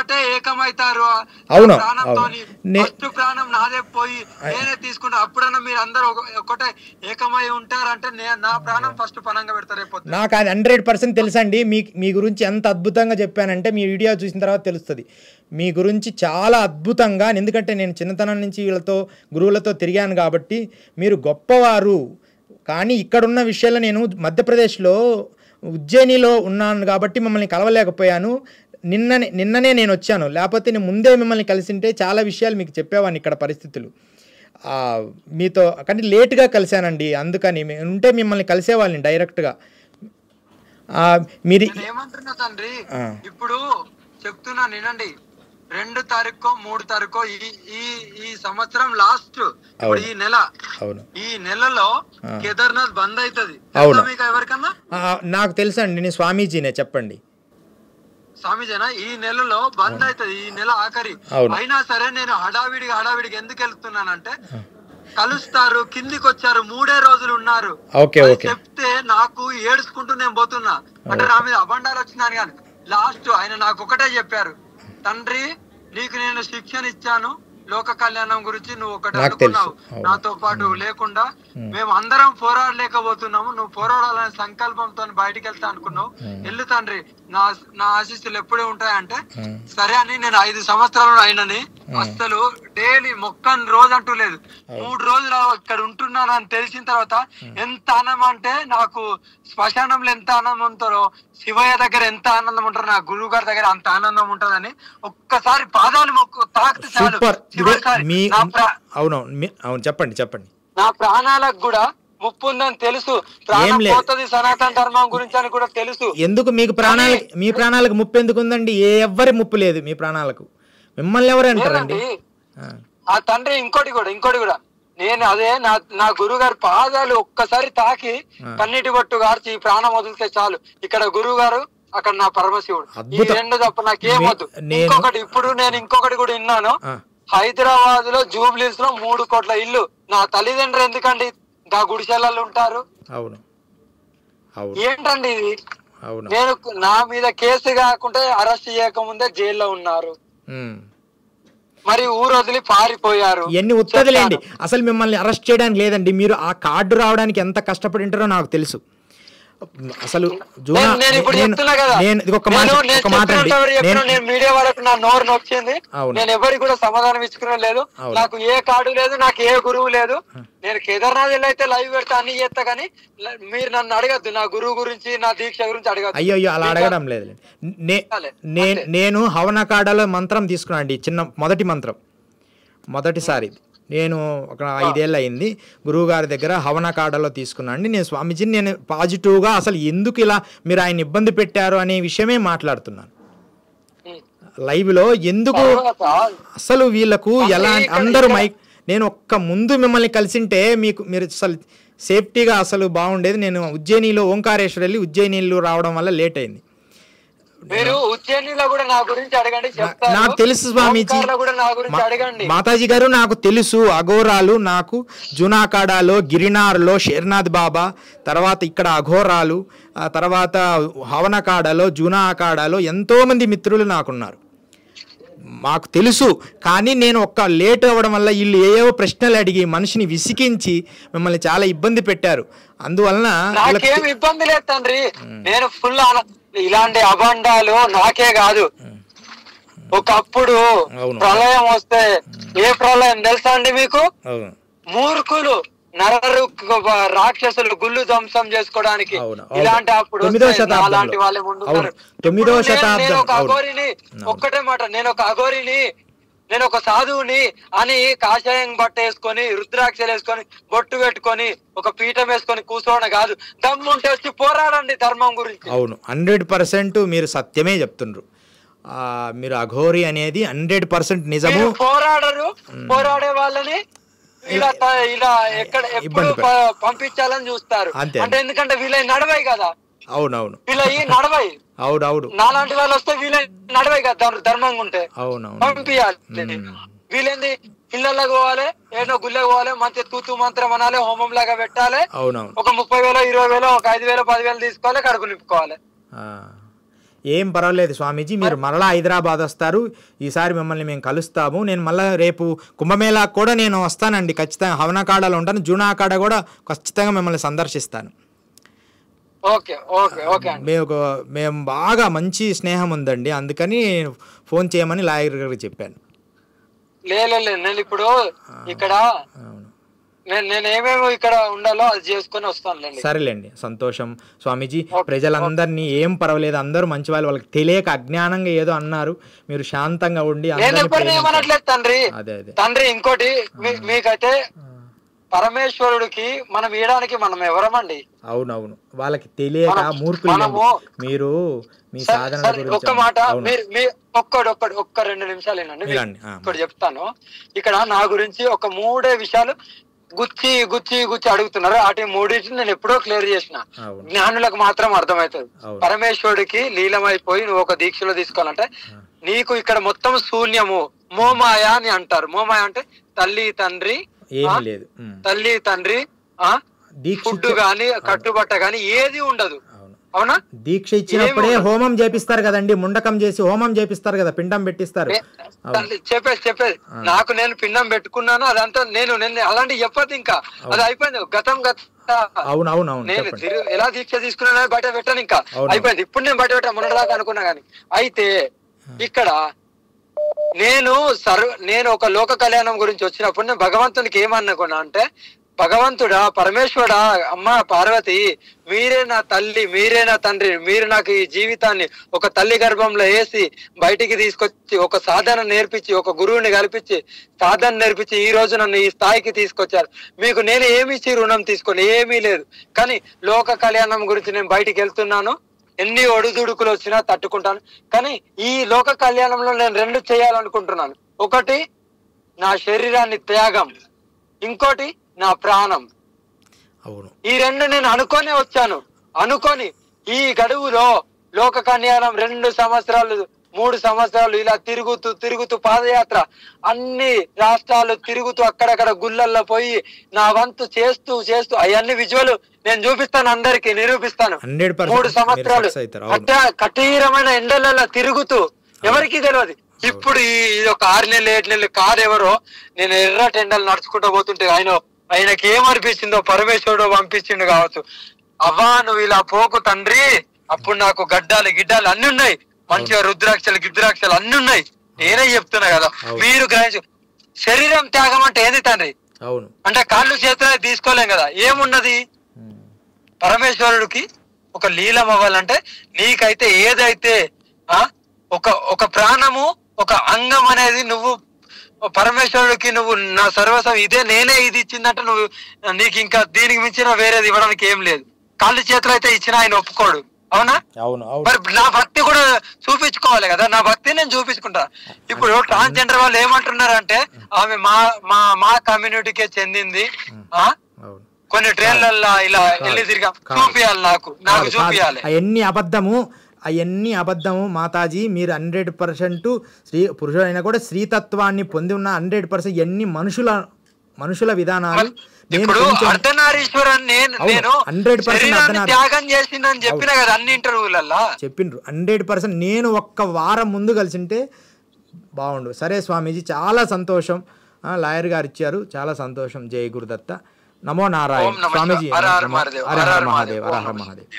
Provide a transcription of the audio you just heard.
ఒకటే ఏకమైతారు అవును, ప్రాణంతోని అవును. నే- ఫస్ట్ ప్రాణం నాదే పోయి నేనే తీసుకుంటా అప్పుడన్నా మీరు అందరూ ఒక- ఒకటే ఏకమై ఉంటారంటే నే- నా ప్రాణం ఫస్ట్ పనంగా పెడతారు రేపు నాకు అది హండ్రెడ్ పర్సెంట్ తెలుసండి మీ మీ గురించి ఎంత అద్భుతంగా చెప్పానంటే మీ వీడియో చూసిన తర్వాత తెలుస్తుంది మీ గురించి చాలా అద్భుతంగా ఎందుకంటే నేను చిన్నతనం నుంచి వీళ్ళతో గురువులతో తిరిగాను కాబట్టి మీరు గొప్పవారు కానీ ఇక్కడున్న విషయాల్లో నేను మధ్యప్రదేశ్లో ఉజ్జయినిలో ఉన్నాను కాబట్టి మిమ్మల్ని కలవలేకపోయాను నిన్ననే నిన్ననే నేను వచ్చాను లేకపోతే నేను ముందే మిమ్మల్ని కలిసింటే చాలా విషయాలు మీకు చెప్పేవాడిని ఇక్కడ పరిస్థితులు ఆ, మీతో కానీ లేట్గా కలిశానండి అందుకని మే- ఉంటే మిమ్మల్ని కలిసేవాళ్ళని డైరెక్ట్గా ఆ, మీరు నేను ఏమంటున్నా తండ్రి ఆ. ఇప్పుడు చెప్తున్నా వినండి రెండు తారీఖు మూడు తారీఖు ఈ ఈ ఈ సంవత్సరం లాస్ట్ ఇప్పుడు ఈ నెల అవును ఈ నెలలో ఆ. కేదార్నాథ్ బంద్ అవుతుంది అవును. మీకు ఎవరికన్నా ఆ, నాకు తెలుసండి నేను స్వామీజీనే చెప్పండి స్వామిజీనా ఈ నెలలో బంద్ అవుతుంది ఈ నెల ఆఖరి అవును. అయినా సరే నేను హడావిడిగా హడావిడిగా ఎందుకు వెళ్తున్నానంటే కలుస్తారు కిందికి వచ్చారు మూడే రోజులు ఉన్నారు ఓకే అది ఓకే చెప్తే నాకు ఏడుచుకుంటూ నేను పోతున్నా అంటే నా మీద అబండాలు వచ్చినాను కానీ లాస్ట్ ఆయన నాకు ఒకటే చెప్పారు తండ్రి నీకు నేను శిక్షణ ఇచ్చాను లోక కళ్యాణం గురించి నువ్వు ఒకటి నాకు అనుకున్నావు తెలుసు. అవును. నాతో పాటు లేకుండా మేము అందరం పోరాడలేకపోతున్నాము నువ్వు పోరాడాలనే సంకల్పంతో బయటికి వెళ్తా అనుకున్నావు వెళ్ళు తండ్రి నా నా ఆశీస్సులు ఎప్పుడే ఉంటాయంటే ఉమ్. సరే అని నేను ఐదు సంవత్సరాలు అయినని అసలు డైలీ మొక్కని రోజు అంటూ లేదు మూడు రోజులు ఇక్కడ ఉంటున్నాను అని తెలిసిన తర్వాత ఎంత ఆనందం అంటే నాకు శ్మశానంలో ఎంత ఆనందం ఉంటారో శివయ్య దగ్గర ఎంత ఆనందం ఉంటారో నా గురువు గారి దగ్గర అంత ఆనందం ఉంటదని ఒక్కసారి పాదాలు మొక్కు తాకితే చాలు సూపర్ ఇదే చివరిసారి మీ నా ప్రా- అవునవును మీ- అవును చెప్పండి చెప్పండి నా ప్రాణాలకు కూడా ముప్పు ఉందని తెలుసు ప్రాణం ఏం లేదు. పోతుంది సనాతన ధర్మం గురించి అని కూడా తెలుసు ఎందుకు మీకు ప్రాణాలకి మీ ప్రాణాలకు ముప్పు ఎందుకు ఉందండి ఏ ఎవ్వరి ముప్పు లేదు మీ ప్రాణాలకు మిమ్మల్ని ఎవరు అంటారండి లేదండి. ఆ, ఆ తండ్రి ఇంకోటి కూడా ఇంకోటి కూడా నేను అదే నా నా గురువు గారి పాదాలు ఒక్కసారి తాకి కన్నీటి బొట్టు గార్చి ఈ ప్రాణం వదిలితే చాలు ఇక్కడ గురువు గారు అక్కడ నా పరమశివుడు ఈ అద్భుతం. రెండు తప్ప నాకేం నే- వద్దు నేను- ఇంకొకటి ఇప్పుడు నేను ఇంకొకటి కూడా విన్నాను ఆ, హైదరాబాద్ లో జూబ్లీస్ లో మూడు కోట్ల ఇల్లు నా తల్లిదండ్రులు ఎందుకండి గా గుడిసెలలో ఉంటారు అవును అవును ఏంటండి ఇది అవును నేను నా మీద కేసు కాకుంటే అరెస్ట్ చేయకముందే జైల్లో ఉన్నారు ఉమ్. మరి ఊరు వదిలి పారిపోయారు ఇవన్నీ ఉత్తదిలేండి అసలు మిమ్మల్ని అరెస్ట్ చేయడానికి లేదండి మీరు ఆ కార్డు రావడానికి ఎంత కష్టపడి ఉంటారో నాకు తెలుసు అసలు జూనా నేను- నేను ఇప్పుడు నేను చెప్తున్నా కదా నేను ఇది ఒక మాట నేను- నేను ఒక మాట అండి చెప్పినట్టు ఎవరు చెప్పినా నేను నేను మీడియా వాళ్ళకు నా నోరు నొచ్చింది అవును. నేను ఎవరికి కూడా సమాధానం ఇచ్చుకునే లేదు అవును. నాకు ఏ కార్డు లేదు నాకు ఏ గురువు లేదు నేను కేదార్నాథ్ వెళ్ళి అయితే లైవ్ పెడతా అన్ని చేస్తా కానీ ల- మీరు నన్ను అడగద్దు నా గురువు గురించి నా దీక్ష గురించి అడగద్దు అయ్యో అయ్యో అలా అడగడం లేదు నే చాలే, నే- నేను హవనకాడలో మంత్రం తీసుకున్నాను అండి చిన్న మొదటి మంత్రం మొదటిసారి నేను ఒక ఐదేళ్ళు అయింది గురువుగారి దగ్గర హవనకాడలో తీసుకున్నాను అండి నేను స్వామీజీని నేను పాజిటివ్గా అసలు ఎందుకు ఇలా మీరు ఆయన ఇబ్బంది పెట్టారు అనే విషయమే మాట్లాడుతున్నాను ఉం. లైవ్లో ఎందుకు తర్వాత అసలు వీళ్ళకు అసలు ఎలా ఇక్కడ- అందరూ ఇక్కడ- మైక్ నేను ఒక్క ముందు మిమ్మల్ని కలిసింటే మీకు మీరు అసలు సేఫ్టీగా అసలు బాగుండేది నేను ఉజ్జయినిలో ఓంకారేశ్వర్ వెళ్ళి ఉజ్జయినిలో రావడం వల్ల లేట్ అయింది మీరు ఉజ్జయినిలో కూడా నా గురించి అడగండి చెప్తాను నాకు తెలుసు స్వామీజీ ఓంకార్లో కూడా నా గురించి మా- అడగండి మాతాజీ గారు నాకు తెలుసు అఘోరాలు నాకు జునాకాడాలో గిరినార్లో షేర్నాథ్ బాబా తర్వాత ఇక్కడ అఘోరాలు ఆ తర్వాత హవనకాడలో జునా అఖాడాలో ఎంతో మంది మిత్రులు నాకున్నారు మాకు తెలుసు కానీ నేను ఒక్క లేట్ అవ్వడం వల్ల వీళ్ళు ఏవో ప్రశ్నలు అడిగి మనిషిని విసికించి మిమ్మల్ని చాలా ఇబ్బంది పెట్టారు అందువలన వీళ్ళకి నాకేం ఇబ్బంది లేదు తండ్రి నేను ఫుల్ ఇలాంటి అబండాలు నాకే కాదు ఒకప్పుడు అవును. ప్రళయం వస్తే ఏ ప్రళయం తెలుసా అండి మీకు అవును మూర్ఖులు నరరు రాక్షసులు గుళ్ళు ధ్వంసం చేసుకోవడానికి అవును, అవును. ఇలాంటి అప్పుడు తొమ్మిదవ వస్తే శతాబ్దంలో. నాలాంటి వాళ్ళే ముందు అవును. ఉన్నారు. తొమ్మిదవ ఇప్పుడు నేను- శతాబ్దం, నేను ఒక అవును. అఘోరిని ఒక్కటే మాట నేను ఒక అఘోరిని నేను ఒక సాధువుని అని కాషాయం బట్ట వేసుకొని రుద్రాక్షలు వేసుకొని బొట్టు పెట్టుకొని ఒక పీఠం వేసుకొని కూర్చోవడం కాదు దమ్ముంటే వచ్చి పోరాడండి ధర్మం గురించి అవును హండ్రెడ్ పర్సెంట్ మీరు సత్యమే చెప్తుండ్రు ఆ, మీరు అఘోరి అనేది హండ్రెడ్ పర్సెంట్ నిజము మీరు పోరాడరు పోరాడే వాళ్ళని ఇలా త- ఇలా ఎక్కడ ఎప్పుడు ఇబ్బంది పెడ- ప- పంపించాలని చూస్తారు అంతే. అంటే ఎందుకంటే వీళ్ళ నడవై కదా అవునవును వీళ్ళ ఈ నడవై అవునవును నాలాంటి వాళ్ళు వస్తే వీళ్ళ నడవై కదా ధర్- ధర్మంగా ఉంటే అవునవును పంపించాలి మ్మ్. వీళ్ళేంది ఇళ్ళకి పోవాలి ఏదో గుళ్ళకి పోవాలి మంచి తూతు మంత్రం అనాలి హోమం లాగా పెట్టాలి అవునవును ఒక ముప్పై వేలు ఇరవై వేలు ఒక ఐదు వేలు పదివేలు తీసుకోవాలి కడుపు నింపుకోవాలి ఆ. ఏం పర్వాలేదు స్వామీజీ మీరు మరలా హైదరాబాద్ వస్తారు ఈసారి మిమ్మల్ని మేము కలుస్తాము నేను మళ్ళీ రేపు కుంభమేళాకు కూడా నేను వస్తానండి ఖచ్చితంగా హవనకాడలో ఉంటాను జూనాకాడ కూడా ఖచ్చితంగా మిమ్మల్ని సందర్శిస్తాను ఓకే ఓకే ఓకే అండి మేము ఒక- మేము బాగా మంచి స్నేహం ఉందండి అందుకని ఫోన్ చేయమని లాయర్ గారికి చెప్పాను లే లే, లే, నేను ఇప్పుడు ఇక్కడ అవును నేను నేను ఏమేమి ఇక్కడ ఉండాలో అది చేసుకొని వస్తానులేండి సరేలేండి సంతోషం స్వామీజీ ప్రజలందరినీ ఏం పర్వాలేదు అందరూ మంచి వాళ్ళు వాళ్ళకి తెలియక అజ్ఞానంగా ఏదో అన్నారు మీరు శాంతంగా ఉండి నేను అందరినీ ఎప్పుడు ప్రేమించండి. ఏమనట్లేదు తండ్రి అదే అదే తండ్రి ఇంకోటి మీ- మీకైతే పరమేశ్వరుడికి మనం ఇయడానికి మనం ఎవరమండి అవునవును వాళ్ళకి తెలియక మనం- మూర్ఖులు మనము- మీరు మీ సరే, సాధన సరే, గురించి ఒక్క మాట అవును. మీరు మీ ఒక్కడు ఒక్కడు ఒక్క రెండు నిమిషాలు వినండి మీకు వినండి, ఆ. ఒకటి చెప్తాను ఇక్కడ నా గురించి ఒక మూడే విషయాలు గుచ్చి గుచ్చి గుచ్చి అడుగుతున్నారు వాటి మూడింటిని నేను ఎప్పుడో క్లియర్ చేసిన అవును జ్ఞానులకు మాత్రం అర్థమవుతుంది అవును. పరమేశ్వరుడికి లీలమైపోయి నువ్వు ఒక దీక్షలో తీసుకోవాలంటే నీకు ఇక్కడ మొత్తం శూన్యము మోమాయ అని అంటారు మోమాయ అంటే తల్లి తండ్రి ఏమీ ఆ? లేదు ఉమ్. తల్లి తండ్రి ఆ దీక్ష ఫుడ్ ఇచ్చే- గాని కట్టుబట్ట గాని ఏది ఉండదు అవును అవునా దీక్ష ఇచ్చినప్పుడే హోమం చేపిస్తారు కదండి ముండకం చేసి హోమం చేపిస్తారు కదా పిండం పెట్టిస్తారు నే- తల్లి చెప్పేది చెప్పేది నాకు నేను పిండం పెట్టుకున్నాను అదంతా నేను నేను అలాంటి చెప్పదు ఇంకా అది అయిపోయింది గతం గత అవును అవును అవును నేను చెప్పండి తిరు- ఎలా దీక్ష తీసుకున్నా బయట పెట్టాను ఇంకా అవును. అయిపోయింది ఇప్పుడు నేను బయట పెట్టా మొన్నటిదాకా అనుకున్నా గానీ అయితే ఇక్కడ నేను సర్వ నేను ఒక లోక కళ్యాణం గురించి వచ్చినప్పుడు నేను భగవంతునికి ఏమనుకున్నా అంటే భగవంతుడా పరమేశ్వరుడా అమ్మ పార్వతి మీరే నా తల్లి మీరే నా తండ్రి మీరు నాకు ఈ జీవితాన్ని ఒక తల్లి గర్భంలో వేసి బయటికి తీసుకొచ్చి ఒక సాధన నేర్పించి ఒక గురువుని కల్పించి సాధన నేర్పించి ఈ రోజు నన్ను ఈ స్థాయికి తీసుకొచ్చారు మీకు నేను ఏమి ఇచ్చి రుణం తీసుకొని ఏమీ లేదు కానీ లోక కళ్యాణం గురించి నేను బయటికి వెళ్తున్నాను ఎన్ని ఒడిదుడుకులు వచ్చినా తట్టుకుంటాను కానీ ఈ లోక కళ్యాణంలో నేను రెండు చేయాలనుకుంటున్నాను ఒకటి నా శరీరాన్ని త్యాగం ఇంకోటి నా ప్రాణం అవును ఈ రెండు నేను అనుకోనే వచ్చాను అనుకొని ఈ గడువులో లోక కళ్యాణం రెండు సంవత్సరాలు మూడు సంవత్సరాలు ఇలా తిరుగుతూ తిరుగుతూ పాదయాత్ర అన్ని రాష్ట్రాలు తిరుగుతూ అక్కడక్కడ గుళ్ళల్లో పోయి నా వంతు చేస్తూ చేస్తూ అవన్నీ విజువల్ నేను చూపిస్తాను అందరికి నిరూపిస్తాను హండ్రెడ్ మూడు సంవత్సరాలు అవుతారు అవును కట్ట- కఠినమైన ఎండలలో తిరుగుతూ ఎవరికి తెలియదు ఇప్పుడు ఈ ఇది ఒక ఆరు నెలలు ఏడు నెలలు కాదు ఎవరో నేను ఎర్ర టెండలు నడుచుకుంటూ పోతుంటే ఆయన ఆయనకి ఏమనిపించిందో పరమేశ్వరుడు పంపించిండు కావచ్చు అవ్వా నువ్వు ఇలా పోకు తండ్రి అప్పుడు నాకు గడ్డాలు గిడ్డాలు అన్ని ఉన్నాయి మంచిగా రుద్రాక్షలు గిద్రాక్షలు అన్ని ఉన్నాయి నేనే చెప్తున్నా కదా అవును. మీరు గ్రహించు శరీరం త్యాగం అంటే ఏంది తండ్రి అవును అంటే కాళ్ళు చేతులు తీసుకోలేం కదా ఏమున్నది ఉమ్. పరమేశ్వరుడికి ఒక లీలం అవ్వాలంటే నీకైతే ఏదైతే ఆ ఒక ఒక ప్రాణము ఒక అంగం అనేది నువ్వు పరమేశ్వరుడికి నువ్వు నా సర్వస్వం ఇదే నేనే ఇది ఇచ్చిందంటే నువ్వు నీకు ఇంకా దీనికి మించిన వేరేది ఇవ్వడానికి ఏం లేదు కాళ్ళు చేతులు అయితే ఇచ్చిన ఆయన ఒప్పుకోడు అవునా అవును అవును మరి నా భక్తి కూడా చూపించుకోవాలి కదా నా భక్తి నేను చూపించుకుంటా ఇప్పుడు ట్రాన్స్జెండర్ వాళ్ళు ఏమంటున్నారంటే ఆమె మా మా మా కమ్యూనిటీకే చెందింది ఆ అవును కొన్ని ట్రైన్లలో ఇలా వెళ్ళి తిరిగా కాదు. చూపియాలి నాకు నాకు చూపియాలి అవన్నీ అబద్ధము అవన్నీ అబద్ధము మాతాజీ మీరు హండ్రెడ్ పర్సెంట్ స్త్రీ పురుషుడైనా కూడా స్త్రీతత్వాన్ని పొంది ఉన్న హండ్రెడ్ పర్సెంట్ ఎన్ని మనుషుల మనుషుల విధానాలు నేను ఇప్పుడు కొంచెం అర్ధనారీశ్వరన్ నేను అవును, నేను 100% శరీరాన్ని అర్ధనారి. త్యాగం చేసిందని చెప్పిన కదా అన్ని ఇంటర్వ్యూలల్లా చెప్పిండ్రు హండ్రెడ్ పర్సెంట్ నేను ఒక్క వారం ముందు కలిసింటే బాగుండు సరే స్వామీజీ చాలా సంతోషం ఆ, లాయర్ గారు ఇచ్చారు చాలా సంతోషం జయ గురుదత్త నమో నారాయణ ఓం నమః స్వామీజీ హర హర నమో- మహాదేవ్, హర హర హర హర మహాదేవ్ మహాదేవ్, హర హర ఓం మహాదేవ్